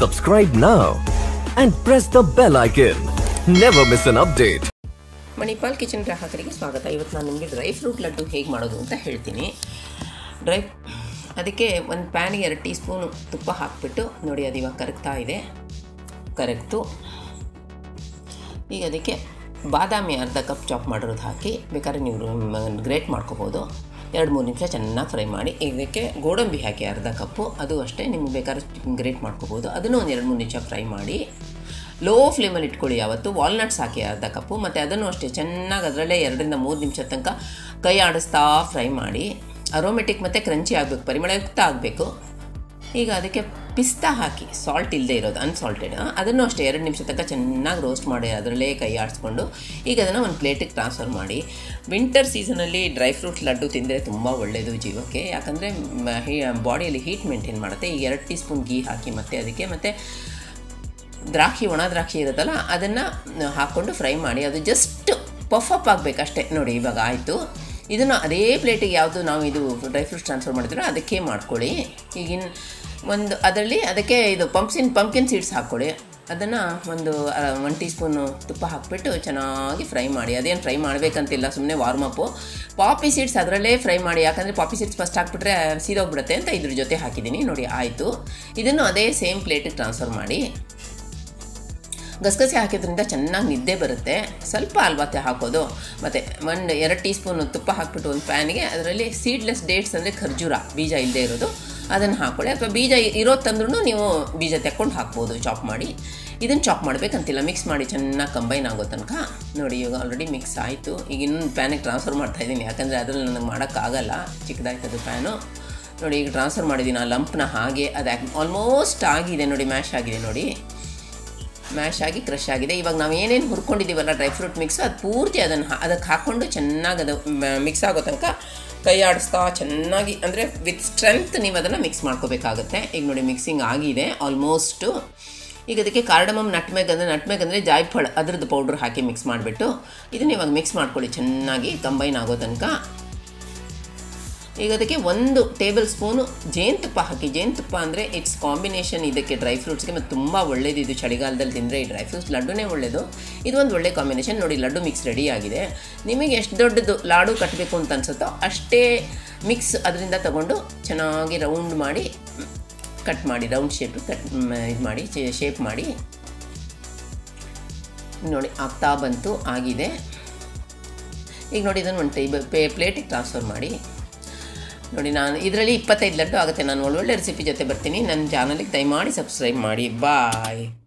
Subscribe now and press the bell icon. Never miss an update. Manipal kitchen ಗ್ರಾಹಕರಿಗೆ ಸ್ವಾಗತ ಇವತ್ತು ನಾನು ನಿಮಗೆ ಡ್ರೈ ಫ್ರೂಟ್ ಲಡ್ಡು ಹೇಗೆ ಮಾಡೋದು ಅಂತ ಹೇಳ್ತೀನಿ ಡ್ರೈ ಅದಕ್ಕೆ ಒಂದು ಪ್ಯಾನಿಗೆ ಎರಡು ಟೀ ಸ್ಪೂನು ತುಪ್ಪ ಹಾಕಿಬಿಟ್ಟು ನೋಡಿ ಅದು ಇವಾಗ ಕರಗ್ತಾ ಇದೆ ಕರಗ್ತು ಈಗ ಅದಕ್ಕೆ ಬಾದಾಮಿ ಅರ್ಧ ಕಪ್ ಚಾಪ್ ಮಾಡಿರೋದು ಹಾಕಿ ಬೇಕಾದ್ರೆ ನೀವು ಗ್ರೇಟ್ ಮಾಡ್ಕೋಬೋದು ಎರಡು ಮೂರು ನಿಮಿಷ ಚೆನ್ನಾಗಿ ಫ್ರೈ ಮಾಡಿ ಇದಕ್ಕೆ ಗೋಡಂಬಿ ಹಾಕಿ ಅರ್ಧ ಕಪ್ಪು ಅದು ಅಷ್ಟೇ ನಿಮ್ಗೆ ಬೇಕಾದ್ರೆ ಗ್ರೇಟ್ ಮಾಡ್ಕೋಬೋದು ಅದನ್ನು ಒಂದು ಎರಡು ಮೂರು ನಿಮಿಷ ಫ್ರೈ ಮಾಡಿ ಲೋ ಫ್ಲೇಮಲ್ಲಿ ಇಟ್ಕೊಳ್ಳಿ ಯಾವತ್ತು ವಾಲ್ನಟ್ಸ್ ಹಾಕಿ ಅರ್ಧ ಕಪ್ಪು ಮತ್ತು ಅದನ್ನು ಅಷ್ಟೇ ಚೆನ್ನಾಗಿ ಅದರಲ್ಲೇ ಎರಡರಿಂದ ಮೂರು ನಿಮಿಷ ತನಕ ಕೈ ಆಡಿಸ್ತಾ ಫ್ರೈ ಮಾಡಿ ಅರೋಮೆಟಿಕ್ ಮತ್ತು ಕ್ರಂಚಿ ಆಗಬೇಕು ಪರಿಮಳಯುಕ್ತ ಆಗಬೇಕು ಈಗ ಅದಕ್ಕೆ ಪಿಸ್ತಾ ಹಾಕಿ ಸಾಲ್ಟ್ ಇಲ್ಲದೆ ಇರೋದು ಅನ್ಸಾಲ್ಟೆಡ್ ಅದನ್ನು ಅಷ್ಟೇ ಎರಡು ನಿಮಿಷ ತನಕ ಚೆನ್ನಾಗಿ ರೋಸ್ಟ್ ಮಾಡಿ ಅದರಲ್ಲೇ ಕೈ ಆಡಿಸ್ಕೊಂಡು ಈಗ ಅದನ್ನು ಒಂದು ಪ್ಲೇಟಿಗೆ ಟ್ರಾನ್ಸ್ಫರ್ ಮಾಡಿ ವಿಂಟರ್ ಸೀಸನಲ್ಲಿ ಡ್ರೈ ಫ್ರೂಟ್ ಲಡ್ಡು ತಿಂದರೆ ತುಂಬ ಒಳ್ಳೆಯದು ಜೀವಕ್ಕೆ ಯಾಕಂದರೆ ಬಾಡಿಯಲ್ಲಿ ಹೀಟ್ ಮೇಂಟೈನ್ ಮಾಡುತ್ತೆ ಈಗ ಎರಡು ಟೀ ಸ್ಪೂನ್ ಗೀ ಹಾಕಿ ಮತ್ತು ಅದಕ್ಕೆ ಮತ್ತು ದ್ರಾಕ್ಷಿ ಒಣ ದ್ರಾಕ್ಷಿ ಇರುತ್ತಲ್ಲ ಅದನ್ನು ಹಾಕ್ಕೊಂಡು ಫ್ರೈ ಮಾಡಿ ಅದು ಜಸ್ಟ್ ಪಫ್ ಅಪ್ ಆಗಬೇಕು ಅಷ್ಟೇ ನೋಡಿ ಇವಾಗ ಆಯಿತು ಇದನ್ನು ಅದೇ ಪ್ಲೇಟಿಗೆ ಯಾವುದು ನಾವು ಇದು ಡ್ರೈ ಫ್ರೂಟ್ಸ್ ಟ್ರಾನ್ಸ್ಫರ್ ಮಾಡಿದ್ರೆ ಅದಕ್ಕೆ ಮಾಡ್ಕೊಳ್ಳಿ ಈಗಿನ ಒಂದು ಅದರಲ್ಲಿ ಅದಕ್ಕೆ ಇದು ಪಂಪ್ಸಿನ್ ಪಂಪ್ಕಿನ್ ಸೀಡ್ಸ್ ಹಾಕ್ಕೊಳ್ಳಿ ಅದನ್ನು ಒಂದು ಒನ್ ಟೀ ಸ್ಪೂನು ತುಪ್ಪ ಹಾಕಿಬಿಟ್ಟು ಚೆನ್ನಾಗಿ ಫ್ರೈ ಮಾಡಿ ಅದೇನು ಫ್ರೈ ಮಾಡಬೇಕಂತಿಲ್ಲ ಸುಮ್ಮನೆ ವಾರ್ಮಪ್ಪು ಪಾಪಿ ಸೀಡ್ಸ್ ಅದರಲ್ಲೇ ಫ್ರೈ ಮಾಡಿ ಯಾಕಂದರೆ ಪಾಪಿ ಸೀಡ್ಸ್ ಫಸ್ಟ್ ಹಾಕ್ಬಿಟ್ರೆ ಸೀದೋಗ್ಬಿಡುತ್ತೆ ಅಂತ ಇದ್ರ ಜೊತೆ ಹಾಕಿದ್ದೀನಿ ನೋಡಿ ಆಯಿತು ಇದನ್ನು ಅದೇ ಸೇಮ್ ಪ್ಲೇಟಿಗೆ ಟ್ರಾನ್ಸ್ಫರ್ ಮಾಡಿ ಗಸಗಸೆ ಹಾಕಿದ್ರಿಂದ ಚೆನ್ನಾಗಿ ನಿದ್ದೆ ಬರುತ್ತೆ ಸ್ವಲ್ಪ ಅಲ್ವಾತೆ ಹಾಕೋದು ಮತ್ತು ಒಂದು ಎರಡು ಟೀ ಸ್ಪೂನು ತುಪ್ಪ ಹಾಕ್ಬಿಟ್ಟು ಒಂದು ಪ್ಯಾನಿಗೆ ಅದರಲ್ಲಿ ಸೀಡ್ಲೆಸ್ ಡೇಟ್ಸ್ ಅಂದರೆ ಖರ್ಜೂರ ಬೀಜ ಇಲ್ಲದೆ ಇರೋದು ಅದನ್ನು ಹಾಕ್ಕೊಳ್ಳಿ ಅಥವಾ ಬೀಜ ಇರೋದು ತಂದ್ರೂ ನೀವು ಬೀಜ ತೆಕ್ಕೊಂಡು ಹಾಕ್ಬೋದು ಚಾಪ್ ಮಾಡಿ ಇದನ್ನು ಚಾಪ್ ಮಾಡಬೇಕಂತಿಲ್ಲ ಮಿಕ್ಸ್ ಮಾಡಿ ಚೆನ್ನಾಗಿ ಕಂಬೈನ್ ಆಗೋ ತನಕ ನೋಡಿ ಇವಾಗ ಆಲ್ರೆಡಿ ಮಿಕ್ಸ್ ಆಯಿತು ಈಗ ಇನ್ನೊಂದು ಪ್ಯಾನಿಗೆ ಟ್ರಾನ್ಸ್ಫರ್ ಮಾಡ್ತಾಯಿದ್ದೀನಿ ಯಾಕಂದರೆ ಅದರಲ್ಲಿ ನನಗೆ ಮಾಡೋಕ್ಕಾಗಲ್ಲ ಚಿಕ್ಕದಾಯ್ತದು ಪ್ಯಾನು ನೋಡಿ ಈಗ ಟ್ರಾನ್ಸ್ಫರ್ ಮಾಡಿದ್ದೀನಿ ಆ ಲಂಪ್ನ ಹಾಗೆ ಅದು ಆಲ್ಮೋಸ್ಟ್ ಆಗಿದೆ ನೋಡಿ ಮ್ಯಾಶ್ ಆಗಿದೆ ನೋಡಿ ಮ್ಯಾಶ್ ಆಗಿ ಕ್ರಷ್ ಆಗಿದೆ ಇವಾಗ ನಾವು ಏನೇನು ಹುರ್ಕೊಂಡಿದ್ದೀವಲ್ಲ ಡ್ರೈ ಫ್ರೂಟ್ ಮಿಕ್ಸ್ ಅದು ಪೂರ್ತಿ ಅದನ್ನು ಅದಕ್ಕೆ ಹಾಕ್ಕೊಂಡು ಚೆನ್ನಾಗಿ ಅದು ಮಿಕ್ಸ್ ಆಗೋ ತನಕ ಕೈ ಆಡಿಸ್ತಾ ಚೆನ್ನಾಗಿ ಅಂದರೆ ವಿತ್ ಸ್ಟ್ರೆಂತ್ ನೀವು ಅದನ್ನು ಮಿಕ್ಸ್ ಮಾಡ್ಕೋಬೇಕಾಗುತ್ತೆ ಈಗ ನೋಡಿ ಮಿಕ್ಸಿಂಗ್ ಆಗಿದೆ ಆಲ್ಮೋಸ್ಟು ಈಗ ಅದಕ್ಕೆ ಕಾರ್ಡಮಮ್ ನಟ್ಮೆಗ್ ಅಂದರೆ ನಟ್ಮೆಗ್ ಅಂದರೆ ಜಾಯ್ಫಳ ಅದ್ರದ್ದು ಪೌಡ್ರ್ ಹಾಕಿ ಮಿಕ್ಸ್ ಮಾಡಿಬಿಟ್ಟು ಇದನ್ನು ಇವಾಗ ಮಿಕ್ಸ್ ಮಾಡ್ಕೊಳ್ಳಿ ಚೆನ್ನಾಗಿ ಕಂಬೈನ್ ಆಗೋ ತನಕ ಈಗ ಅದಕ್ಕೆ ಒಂದು ಟೇಬಲ್ ಸ್ಪೂನು ಜೇನುತುಪ್ಪ ಹಾಕಿ ಜೇನುತುಪ್ಪ ಅಂದರೆ ಇಟ್ಸ್ ಕಾಂಬಿನೇಷನ್ ಇದಕ್ಕೆ ಡ್ರೈ ಫ್ರೂಟ್ಸ್ಗೆ ಮತ್ತು ತುಂಬ ಒಳ್ಳೇದು ಇದು ಚಳಿಗಾಲದಲ್ಲಿ ತಿಂದರೆ ಈ ಡ್ರೈ ಫ್ರೂಟ್ಸ್ ಲಡ್ಡುನೇ ಒಳ್ಳೆಯದು ಇದು ಒಂದು ಒಳ್ಳೆ ಕಾಂಬಿನೇಷನ್ ನೋಡಿ ಲಡ್ಡು ಮಿಕ್ಸ್ ರೆಡಿ ಆಗಿದೆ ನಿಮಗೆ ಎಷ್ಟು ದೊಡ್ಡದು ಲಾಡು ಕಟ್ಟಬೇಕು ಅಂತ ಅನ್ಸುತ್ತೋ ಅಷ್ಟೇ ಮಿಕ್ಸ್ ಅದರಿಂದ ತಗೊಂಡು ಚೆನ್ನಾಗಿ ರೌಂಡ್ ಮಾಡಿ ಕಟ್ ಮಾಡಿ ರೌಂಡ್ ಶೇಪ್ ಕಟ್ ಇದು ಮಾಡಿ ಶೇಪ್ ಮಾಡಿ ನೋಡಿ ಆಗ್ತಾ ಬಂತು ಆಗಿದೆ ಈಗ ನೋಡಿ ಇದನ್ನು ಒಂದು ಟೈಬಲ್ ಪೇ ಪ್ಲೇಟಿಗೆ ಟ್ರಾನ್ಸ್ಫರ್ ಮಾಡಿ ನೋಡಿ ನಾನು ಇದರಲ್ಲಿ ಇಪ್ಪತ್ತೈದು ಲಡ್ಡು ಆಗುತ್ತೆ ನಾನು ಒಳ್ಳೊಳ್ಳೆ ರೆಸಿಪಿ ಜೊತೆ ಬರ್ತೀನಿ ನನ್ನ ಚಾನಲಿಗೆ ದಯಮಾಡಿ ಸಬ್ಸ್ಕ್ರೈಬ್ ಮಾಡಿ ಬಾಯ್